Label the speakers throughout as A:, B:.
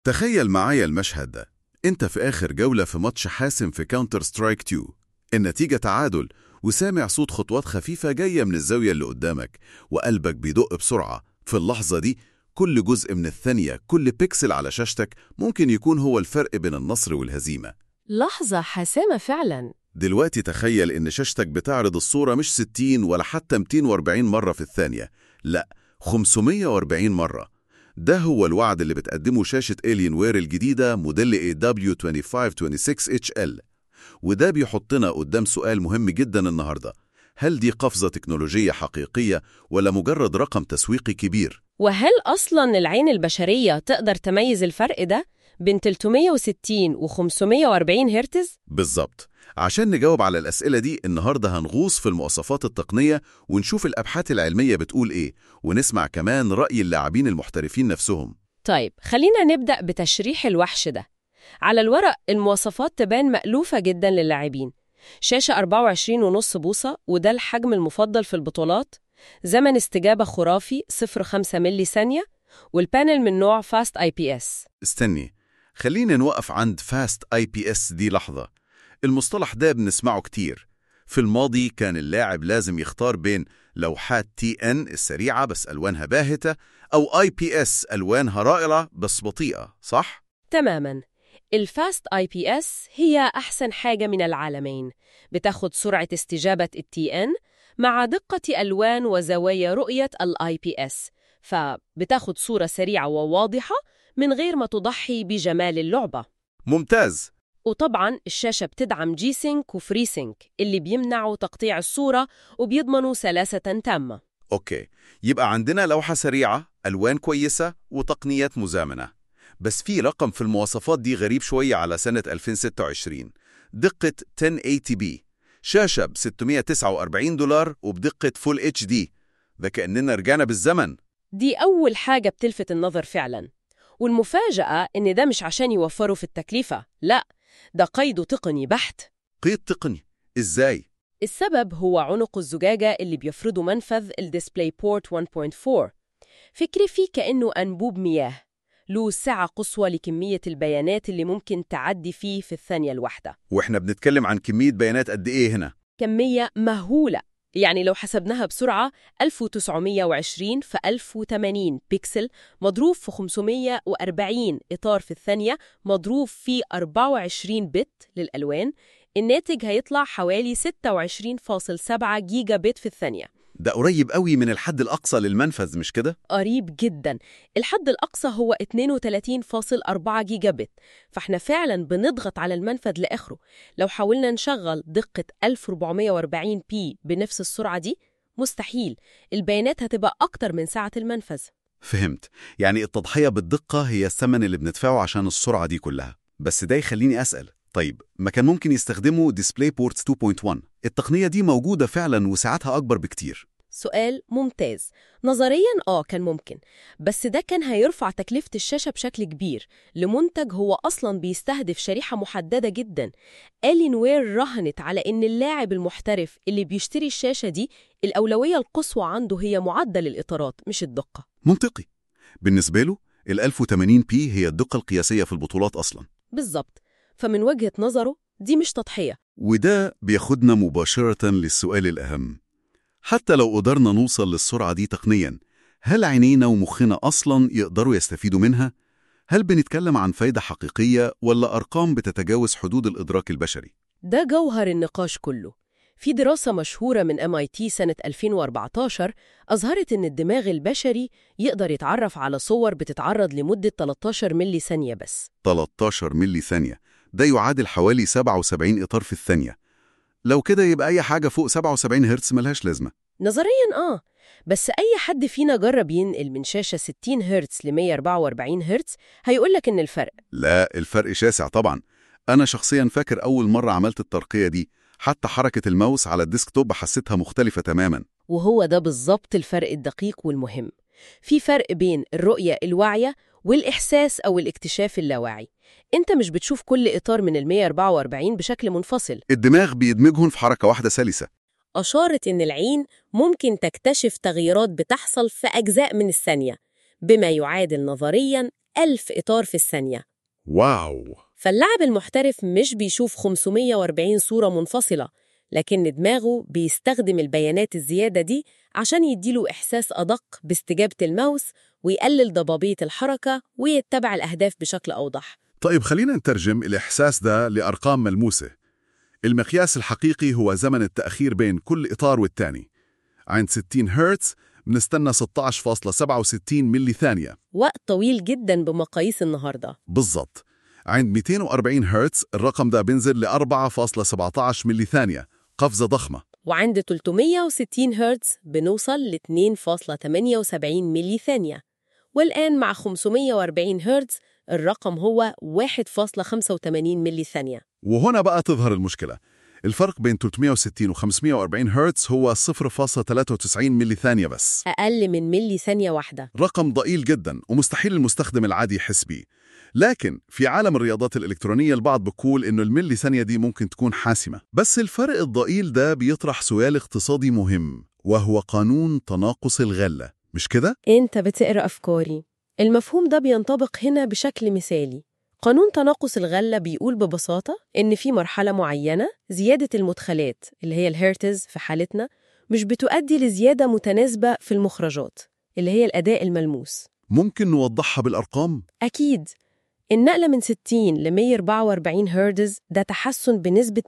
A: تخيل معايا المشهد ده انت في آخر جولة في ماتش حاسم في كاونتر سترايك 2 النتيجة تعادل وسامع صوت خطوات خفيفة جاية من الزاوية اللي قدامك وقلبك بيدق بسرعة في اللحظة دي كل جزء من الثانية كل بيكسل على شاشتك ممكن يكون هو الفرق بين النصر والهزيمة
B: لحظة حاسمة فعلا
A: دلوقتي تخيل إن شاشتك بتعرض الصورة مش 60 ولا حتى 240 مرة في الثانية لا 540 مرة ده هو الوعد اللي بتقدمه شاشة Alien وير الجديدة موديل AW2526HL وده بيحطنا قدام سؤال مهم جدا النهاردة هل دي قفزة تكنولوجية حقيقية ولا مجرد رقم تسويقي كبير؟
B: وهل أصلا العين البشرية تقدر تميز الفرق ده بين 360 و 540 هرتز؟
A: بالظبط عشان نجاوب على الأسئلة دي النهاردة هنغوص في المواصفات التقنية ونشوف الأبحاث العلمية بتقول إيه ونسمع كمان رأي اللاعبين المحترفين نفسهم
B: طيب خلينا نبدأ بتشريح الوحش ده على الورق المواصفات تبان مألوفة جدا للاعبين شاشة 24.5 بوصة وده الحجم المفضل في البطولات زمن استجابة خرافي 0.5 ملي ثانية والبانل من نوع فاست اي بي اس
A: استني خلينا نوقف عند فاست اي بي اس دي لحظة المصطلح ده بنسمعه كتير في الماضي كان اللاعب لازم يختار بين لوحات تي ان السريعة بس ألوانها باهتة أو اي بي اس ألوانها رائعة بس بطيئة صح؟
B: تماما الفاست اي بي اس هي أحسن حاجة من العالمين بتاخد سرعة استجابة التي ان مع دقة ألوان وزوايا رؤية الاي بي اس فبتاخد صورة سريعة وواضحة من غير ما تضحي بجمال اللعبة
A: ممتاز
B: وطبعا الشاشة بتدعم جي سينك وفري سينك اللي بيمنعوا تقطيع الصورة وبيضمنوا سلاسة تامة
A: أوكي يبقى عندنا لوحة سريعة ألوان كويسة وتقنيات مزامنة بس في رقم في المواصفات دي غريب شوية على سنة 2026 دقة 1080p شاشة ب 649 دولار وبدقة فول اتش دي ده كأننا رجعنا بالزمن
B: دي أول حاجة بتلفت النظر فعلا والمفاجأة إن ده مش عشان يوفروا في التكلفة لا ده قيد تقني بحت
A: قيد تقني إزاي؟
B: السبب هو عنق الزجاجة اللي بيفرضه منفذ الديسبلاي بورت 1.4 فكري فيه كأنه أنبوب مياه له سعة قصوى لكمية البيانات اللي ممكن تعدي فيه في الثانية الواحدة
A: وإحنا بنتكلم عن كمية بيانات قد إيه هنا؟
B: كمية مهولة يعني لو حسبناها بسرعة 1920 في 1080 بيكسل مضروب في 540 إطار في الثانية مضروب في 24 بت للألوان الناتج هيطلع حوالي 26.7 جيجا بت في الثانية
A: ده قريب قوي من الحد الأقصى للمنفذ مش كده؟
B: قريب جدا الحد الأقصى هو 32.4 جيجا بت فاحنا فعلا بنضغط على المنفذ لآخره لو حاولنا نشغل دقة 1440 بي بنفس السرعة دي مستحيل البيانات هتبقى أكتر من سعة المنفذ
A: فهمت يعني التضحية بالدقة هي الثمن اللي بندفعه عشان السرعة دي كلها بس ده يخليني أسأل طيب ما كان ممكن يستخدموا ديسبلاي بورتس 2.1 التقنية دي موجودة فعلا وساعتها أكبر بكتير
B: سؤال ممتاز نظريا آه كان ممكن بس ده كان هيرفع تكلفة الشاشة بشكل كبير لمنتج هو أصلا بيستهدف شريحة محددة جدا ألين وير رهنت على إن اللاعب المحترف اللي بيشتري الشاشة دي الأولوية القصوى عنده هي معدل الإطارات مش الدقة
A: منطقي بالنسبة له ال 1080p هي الدقة القياسية في البطولات أصلا
B: بالظبط فمن وجهة نظره دي مش تضحية
A: وده بياخدنا مباشرة للسؤال الأهم حتى لو قدرنا نوصل للسرعة دي تقنيا هل عينينا ومخنا أصلا يقدروا يستفيدوا منها؟ هل بنتكلم عن فايدة حقيقية ولا أرقام بتتجاوز حدود الإدراك البشري؟
B: ده جوهر النقاش كله في دراسة مشهورة من MIT سنة 2014 أظهرت إن الدماغ البشري يقدر يتعرف على صور بتتعرض لمدة 13 ملي ثانية بس
A: 13 ملي ثانية ده يعادل حوالي 77 إطار في الثانية لو كده يبقى أي حاجة فوق 77 هرتز ملهاش لازمة
B: نظرياً آه بس أي حد فينا جرب ينقل من شاشة 60 هرتز ل 144 هرتز هيقولك إن الفرق
A: لا الفرق شاسع طبعا أنا شخصيا فاكر أول مرة عملت الترقية دي حتى حركة الماوس على الديسكتوب حسيتها مختلفة تماما
B: وهو ده بالظبط الفرق الدقيق والمهم في فرق بين الرؤية الواعية والإحساس أو الاكتشاف اللاواعي أنت مش بتشوف كل إطار من ال 144 بشكل منفصل
A: الدماغ بيدمجهم في حركة واحدة سلسة
B: أشارت إن العين ممكن تكتشف تغييرات بتحصل في أجزاء من الثانية بما يعادل نظرياً 1000 إطار في الثانية
A: واو
B: فاللاعب المحترف مش بيشوف 540 صورة منفصلة لكن دماغه بيستخدم البيانات الزيادة دي عشان يديله إحساس أدق باستجابة الماوس ويقلل ضبابية الحركة ويتبع الأهداف بشكل أوضح
A: طيب خلينا نترجم الإحساس ده لأرقام ملموسة المقياس الحقيقي هو زمن التأخير بين كل إطار والتاني عند 60 هرتز بنستنى 16.67 ملي ثانية
B: وقت طويل جدا بمقاييس النهاردة
A: بالضبط عند 240 هرتز الرقم ده بينزل ل 4.17 ملي ثانية قفزة ضخمة
B: وعند 360 هرتز بنوصل ل 2.78 ملي ثانية والآن مع 540 هرتز الرقم هو 1.85 ملي ثانية
A: وهنا بقى تظهر المشكلة الفرق بين 360 و 540 هرتز هو 0.93 ملي ثانية بس
B: أقل من ملي ثانية واحدة
A: رقم ضئيل جدا ومستحيل المستخدم العادي يحس بيه لكن في عالم الرياضات الإلكترونية البعض بيقول إنه الملي ثانية دي ممكن تكون حاسمة بس الفرق الضئيل ده بيطرح سؤال اقتصادي مهم وهو قانون تناقص الغلة مش كده؟
B: أنت بتقرأ أفكاري المفهوم ده بينطبق هنا بشكل مثالي قانون تناقص الغلة بيقول ببساطة إن في مرحلة معينة زيادة المدخلات اللي هي الهيرتز في حالتنا مش بتؤدي لزيادة متناسبة في المخرجات اللي هي الأداء الملموس
A: ممكن نوضحها بالأرقام؟
B: أكيد النقلة من 60 ل 144 هرتز ده تحسن بنسبة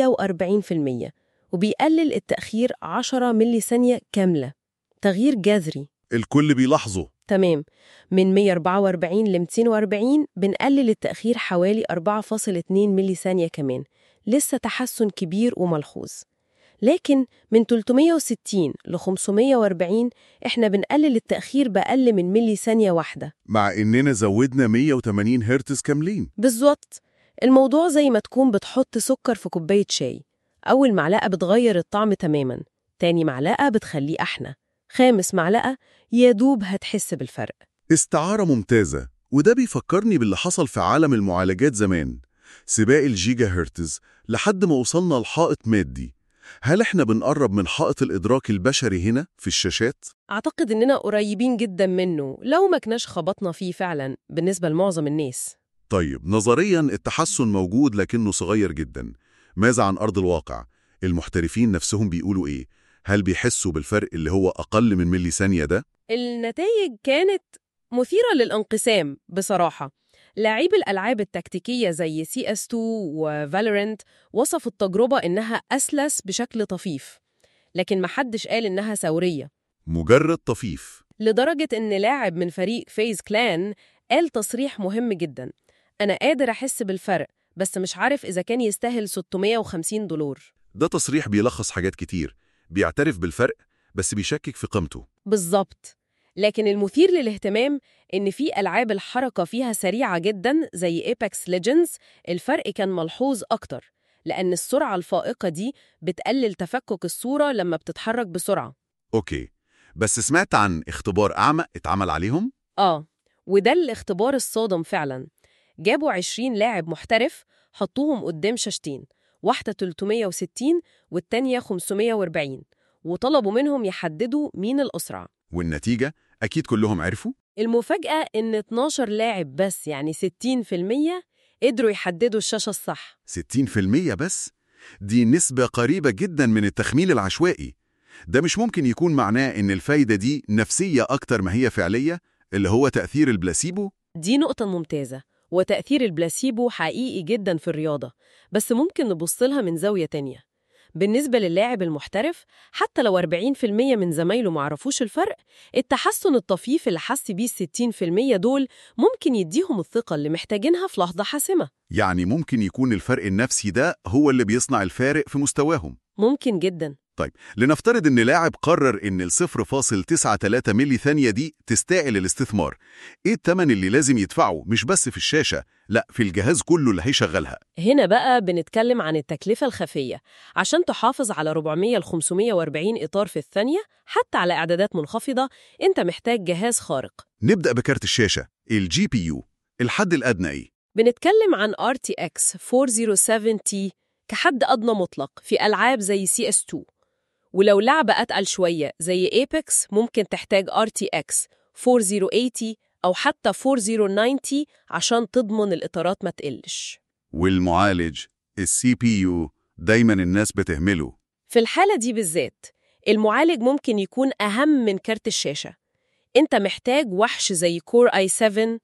B: 140% وبيقلل التأخير 10 ملي ثانية كاملة تغيير جذري
A: الكل بيلاحظه
B: تمام من 144 ل 240 بنقلل التأخير حوالي 4.2 ملي ثانية كمان لسه تحسن كبير وملحوظ لكن من 360 ل 540 احنا بنقلل التأخير بأقل من ملي ثانية واحدة
A: مع إننا زودنا 180 هرتز كاملين
B: بالظبط الموضوع زي ما تكون بتحط سكر في كوباية شاي أول معلقة بتغير الطعم تماما تاني معلقة بتخليه أحنى خامس معلقة يا دوب هتحس بالفرق
A: استعارة ممتازة وده بيفكرني باللي حصل في عالم المعالجات زمان سباق الجيجا هرتز لحد ما وصلنا لحائط مادي هل احنا بنقرب من حائط الإدراك البشري هنا في الشاشات؟
B: أعتقد إننا قريبين جدا منه لو ما كناش خبطنا فيه فعلا بالنسبة لمعظم الناس
A: طيب نظريا التحسن موجود لكنه صغير جدا ماذا عن أرض الواقع؟ المحترفين نفسهم بيقولوا إيه؟ هل بيحسوا بالفرق اللي هو أقل من ملي ثانية ده؟
B: النتائج كانت مثيرة للانقسام بصراحة لاعبي الألعاب التكتيكية زي CS2 وفالورنت وصفوا التجربة إنها أسلس بشكل طفيف لكن محدش قال إنها ثورية
A: مجرد طفيف
B: لدرجة إن لاعب من فريق فيز كلان قال تصريح مهم جدا أنا قادر أحس بالفرق بس مش عارف إذا كان يستاهل 650 دولار
A: ده تصريح بيلخص حاجات كتير بيعترف بالفرق بس بيشكك في قيمته
B: بالظبط لكن المثير للاهتمام إن في ألعاب الحركة فيها سريعة جدا زي ايباكس ليجندز الفرق كان ملحوظ أكتر لأن السرعة الفائقة دي بتقلل تفكك الصورة لما بتتحرك بسرعة
A: أوكي بس سمعت عن اختبار أعمى اتعمل عليهم؟
B: آه وده الاختبار الصادم فعلا جابوا 20 لاعب محترف حطوهم قدام شاشتين واحدة 360 والتانية 540 وطلبوا منهم يحددوا مين الأسرع
A: والنتيجة أكيد كلهم عرفوا؟
B: المفاجأة إن 12 لاعب بس يعني 60% قدروا يحددوا الشاشة الصح
A: 60% بس؟ دي نسبة قريبة جدا من التخمين العشوائي ده مش ممكن يكون معناه إن الفايدة دي نفسية أكتر ما هي فعلية اللي هو تأثير البلاسيبو؟
B: دي نقطة ممتازة وتأثير البلاسيبو حقيقي جدا في الرياضة بس ممكن نبص لها من زاوية تانية بالنسبة للاعب المحترف حتى لو 40% من زمايله معرفوش الفرق التحسن الطفيف اللي حس بيه 60% دول ممكن يديهم الثقة اللي محتاجينها في لحظة حاسمة
A: يعني ممكن يكون الفرق النفسي ده هو اللي بيصنع الفارق في مستواهم
B: ممكن جدا
A: طيب لنفترض ان لاعب قرر ان ال 0.93 ملي ثانية دي تستاهل الاستثمار ايه الثمن اللي لازم يدفعه مش بس في الشاشة لا في الجهاز كله اللي هيشغلها
B: هنا بقى بنتكلم عن التكلفة الخفية عشان تحافظ على 400 ل 540 إطار في الثانية حتى على إعدادات منخفضة أنت محتاج جهاز خارق
A: نبدأ بكارت الشاشة الجي بي يو الحد الأدنى ايه
B: بنتكلم عن RTX 407T كحد أدنى مطلق في ألعاب زي CS2 ولو لعبة أتقل شوية زي Apex ممكن تحتاج RTX 4080 أو حتى 4090 عشان تضمن الإطارات ما تقلش
A: والمعالج السي بي يو دايما الناس بتهمله
B: في الحالة دي بالذات المعالج ممكن يكون أهم من كارت الشاشة أنت محتاج وحش زي كور اي 7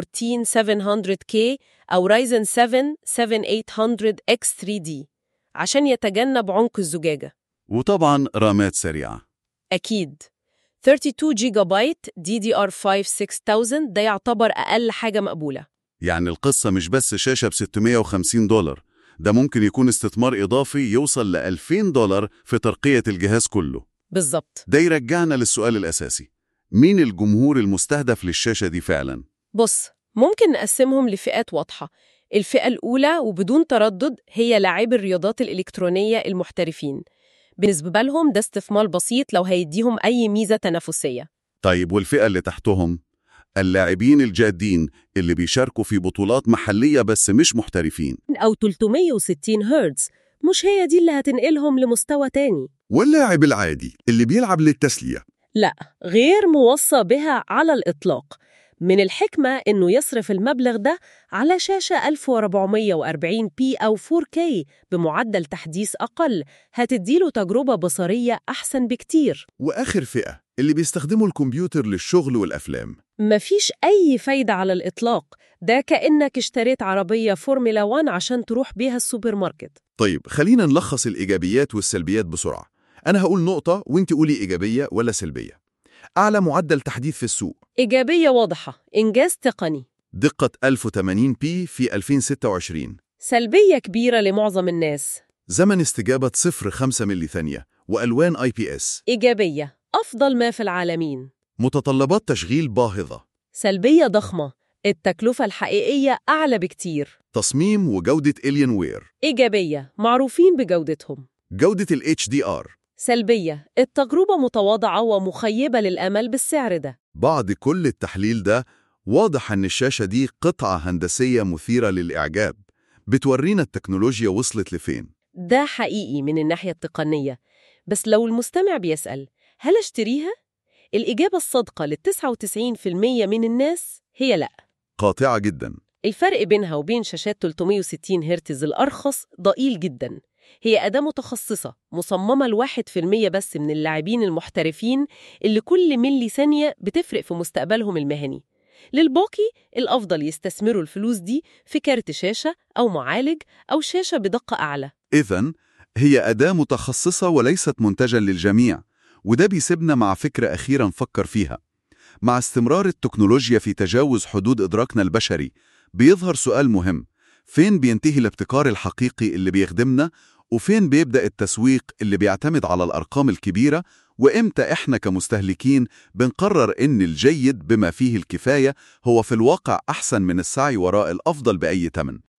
B: 14700K أو رايزن 7 7800X3D عشان يتجنب عمق الزجاجة
A: وطبعا رامات سريعة
B: أكيد 32 جيجا بايت DDR5 6000 ده يعتبر أقل حاجة مقبولة
A: يعني القصة مش بس شاشة ب 650 دولار ده ممكن يكون استثمار إضافي يوصل ل 2000 دولار في ترقية الجهاز كله
B: بالظبط
A: ده يرجعنا للسؤال الأساسي مين الجمهور المستهدف للشاشة دي فعلا؟
B: بص ممكن نقسمهم لفئات واضحة الفئة الأولى وبدون تردد هي لاعبي الرياضات الإلكترونية المحترفين بالنسبة لهم ده استثمار بسيط لو هيديهم أي ميزة تنافسية
A: طيب والفئة اللي تحتهم؟ اللاعبين الجادين اللي بيشاركوا في بطولات محلية بس مش محترفين
B: أو 360 هرتز مش هي دي اللي هتنقلهم لمستوى تاني
C: واللاعب العادي اللي بيلعب للتسلية
B: لا غير موصى بها على الإطلاق من الحكمة إنه يصرف المبلغ ده على شاشة 1440p أو 4K بمعدل تحديث أقل هتديله تجربة بصرية أحسن بكتير
C: وآخر فئة اللي بيستخدموا الكمبيوتر للشغل والأفلام
B: مفيش أي فايدة على الإطلاق ده كأنك اشتريت عربية فورمولا 1 عشان تروح بيها السوبر ماركت
C: طيب خلينا نلخص الإيجابيات والسلبيات بسرعة أنا هقول نقطة وإنت قولي إيجابية ولا سلبية أعلى معدل تحديث في السوق
B: إيجابية واضحة إنجاز تقني
C: دقة 1080p في 2026
B: سلبية كبيرة لمعظم الناس
C: زمن استجابة 0.5 ملي ثانية وألوان IPS
B: إيجابية أفضل ما في العالمين
C: متطلبات تشغيل باهظة
B: سلبية ضخمة التكلفة الحقيقية أعلى بكتير
C: تصميم وجودة إليان وير
B: إيجابية معروفين بجودتهم
C: جودة ال HDR
B: سلبية التجربة متواضعة ومخيبة للأمل بالسعر ده
C: بعد كل التحليل ده واضح أن الشاشة دي قطعة هندسية مثيرة للإعجاب بتورينا التكنولوجيا وصلت لفين
B: ده حقيقي من الناحية التقنية بس لو المستمع بيسأل هل اشتريها؟ الإجابة الصادقة لل 99% من الناس هي لأ
C: قاطعة جدا
B: الفرق بينها وبين شاشات 360 هرتز الأرخص ضئيل جدا هي أداة متخصصة مصممة لواحد في المية بس من اللاعبين المحترفين اللي كل ملي ثانية بتفرق في مستقبلهم المهني للباقي الأفضل يستثمروا الفلوس دي في كارت شاشة أو معالج أو شاشة بدقة أعلى
A: إذن هي أداة متخصصة وليست منتجا للجميع وده بيسيبنا مع فكرة أخيرة نفكر فيها مع استمرار التكنولوجيا في تجاوز حدود إدراكنا البشري بيظهر سؤال مهم فين بينتهي الابتكار الحقيقي اللي بيخدمنا وفين بيبدأ التسويق اللي بيعتمد على الأرقام الكبيرة وإمتى إحنا كمستهلكين بنقرر إن الجيد بما فيه الكفاية هو في الواقع أحسن من السعي وراء الأفضل بأي تمن